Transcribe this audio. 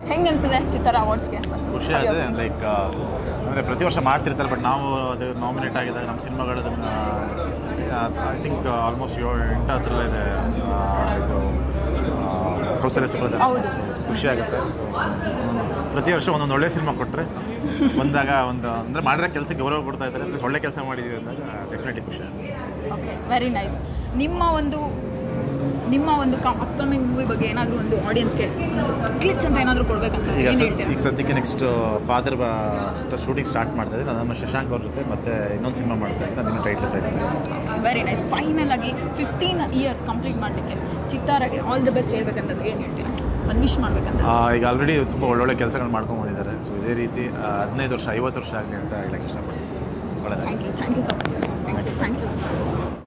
ಹೆಂಗೆ ಅನ್ಸಿದೆ ಚಿತ್ತಾರ ಅವಾರ್ಡ್ಸ್ಗೆ ಖುಷಿ ಆಗಿದೆ ಲೈಕ್ ಅಂದರೆ ಪ್ರತಿ ವರ್ಷ ಮಾಡ್ತಿರ್ತಾರೆ ಬಟ್ ನಾವು ಅದು ನಾಮಿನೇಟ್ ಆಗಿದಾಗ ನಮ್ಮ ಸಿನಿಮಾಗಳು ಅದನ್ನು ಐ ಥಿಂಕ್ ಆಲ್ಮೋಸ್ಟ್ ಏಳು ಎಂಟು ಹತ್ರ ಇದೆ ಆ, ಇದು ಆ, ಕೌಸಲ್ಯ ಸುಪ್ರಜಾ ಹೌದು. ಖುಷಿ ಆಗುತ್ತೆ So, ಪ್ರತಿ ವರ್ಷ ಒಂದೊಂದು ಒಳ್ಳೆ ಸಿನಿಮಾ ಕೊಟ್ಟರೆ ಬಂದಾಗ ಒಂದು ಅಂದರೆ ಮಾಡಿರೋ ಕೆಲಸಕ್ಕೆ ಗೌರವ ಕೊಡ್ತಾ ಇದ್ದಾರೆ ಪ್ಲಸ್ ಒಳ್ಳೆ ಕೆಲಸ ಮಾಡಿದ್ದೀವಿ ಅಂದಾಗ ಡೆಫಿನೆಟ್ಲಿ ಖುಷಿ ಆಗುತ್ತೆ ಓಕೆ ವೆರಿ ನೈಸ್ ನಿಮ್ಮ ಒಂದು ನಿಮ್ಮ ಒಂದು ಅಪ್ಕಮಿಂಗ್ ಮೂವಿ ಬಗ್ಗೆ ಏನಾದರೂ ಒಂದು ಆಡಿಯನ್ಸ್ಗೆ ಕ್ಲಿಚ್ ಅಂತ ಏನಾದರೂ ಕೊಡ್ಬೇಕಂತ ಈಗ ಏನು ಸದ್- ಹೇಳ್ತೀರಾ ಈಗ ಸದ್ಯಕ್ಕೆ ನೆಕ್ಸ್ಟ್ ಫಾದರ್ ಶೂಟಿಂಗ್ ಸ್ಟಾರ್ಟ್ ಮಾಡ್ತಾ ಇದ್ದೀನಿ ನಮ್ಮ ಶಶಾಂಕ್ ಅವ್ರ ಜೊತೆ ಮತ್ತೆ ಇನ್ನೊಂದು ಸಿನಿಮಾ ಮಾಡ್ತಾ ಇದ್ದೀನಿ ಅದನ್ನು title final very nice final ಆಗಿ ಫಿಫ್ಟೀನ್ ಇಯರ್ಸ್ ಕಂಪ್ಲೀಟ್ ಮಾಡಲಿಕ್ಕೆ ಚಿತ್ತಾರಾಗೆ ಆಲ್ ದಿ ಬೆಸ್ಟ್ ಹೇಳ್ಬೇಕಂತಂದ್ರೆ ಏನು ಹೇಳ್ತೀರಾ ಒಂದು ವಿಶ್ ಮಾಡ್ಬೇಕಂತ ಆ, ಈಗ ಆಲ್ರೆಡಿ ತುಂಬ ಒಳ್ಳೊಳ್ಳೆ ಕೆಲಸಗಳು ಮಾಡ್ಕೊಂಡು ಬಂದಿದ್ದಾರೆ ಸೊ ಇದೇ ರೀತಿ ಆ, ಹದಿನೈದು ವರ್ಷ ಐವತ್ತು ವರ್ಷ ಆಗಲಿ ಅಂತ ಹೇಳಕ್ಕೆ ಇಷ್ಟಪಡ್ತೀನಿ ಒಳ್ಳೆಯದಾಗಿ thank you thank you so much sir thank you thank you